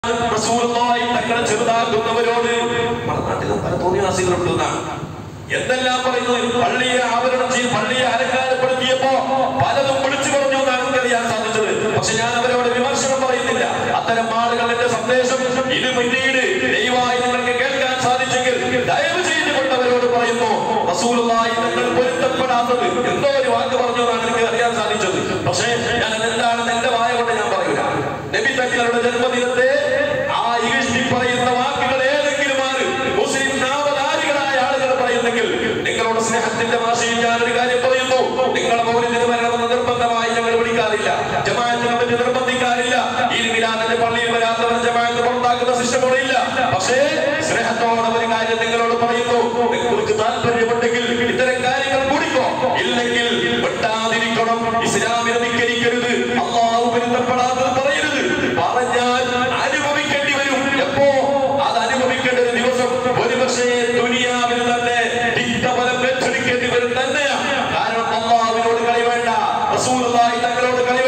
റസൂലുള്ളാഹി തങ്ങളെ ചെറുതാക്കുന്നവരോട് നമ്മുടെ നാട്ടിൽ പല തോന്നിയാസികളുണ്ടെന്നാണ് എന്തെല്ലാം പറയുന്നു പള്ളിയെ ആവരണം ചെയ്ത് പള്ളിയെ അലങ്കാരപ്പെടുത്തിയപ്പോ പലതും വിളിച്ചു പറഞ്ഞു എന്നാണ് എനിക്കറിയാൻ സാധിച്ചത് പക്ഷെ ഞാൻ അവരോട് വിമർശനം പറയുന്നില്ല അത്തരം ആളുകൾ എന്റെ സന്ദേശം ഇത് പിന്നീട് ദയവായി നിങ്ങൾക്ക് കേൾക്കാൻ സാധിച്ചെങ്കിൽ ദയവ് ചെയ്തുകൊണ്ട് അവരോട് പറയുന്നു റസൂലുള്ളാഹി തങ്ങൾ പൊരുത്തപ്പെടാത്തത് എന്തോ ഒരു വാക്ക് പറഞ്ഞു എന്നാണ് എനിക്ക് അറിയാൻ സാധിച്ചത് പക്ഷേ ഞാൻ എന്താണെന്ന് എന്റെ വായ കൊണ്ട് ഞാൻ പറയൂല നബി തങ്ങളുടെ ജന്മദിനത്തെ ആ ഇകഴ്ത്തി പറയുന്ന വാക്കുകൾ ഏതെങ്കിലും ആര് മുസ്ലിം നാമധാരികളായ ആളുകൾ പറയുന്നെങ്കിൽ നിങ്ങളുടെ സ്നേഹത്തിന്റെ ഭാഷയിൽ ഞാനൊരു കാര്യം പറയുന്നു നിങ്ങളെ മൗലിന് വരണമെന്ന് നിർബന്ധമായി ഞങ്ങൾ വിളിക്കാറില്ല ജമാഅത്തിനെ പറ്റി നിർബന്ധിക്കാറില്ല ഈ മിലാദിന്റെ പള്ളിയിൽ വരാത്തവർ ജമാഅത്ത് പുറത്താക്കുന്ന സിസ്റ്റം ഇവിടെ ഇല്ല പക്ഷേ സ്നേഹത്തോടെ ഒരു കാര്യം നിങ്ങളോട് പറയുന്നു നിങ്ങൾക്ക് താല്പര്യമുണ്ടെങ്കിൽ ഇത്തരം കാര്യങ്ങൾ കൂടിക്കോ ഇല്ലെങ്കിൽ വെട്ടാതിരിക്കണം ഇസ്ലാമിനെ ധിക്കരിക്കരുത് അള്ളാഹു പൊരുത്തപ്പെടാത്തത് പറയരുത് പറഞ്ഞാൽ അനുഭവിക്കേണ്ടി വരും എപ്പോ അത് അനുഭവിക്കേണ്ട ഒരു ദിവസം ഒരുപക്ഷേ ദുനിയാവിൽ തന്നെ തിക്തഫലം ഏറ്റെടുക്കേണ്ടി വരും തന്നെയാണ് കാരണം അള്ളാഹുവിനോട് കളി വേണ്ട റസൂലുള്ളാഹി തങ്ങളോട് കളി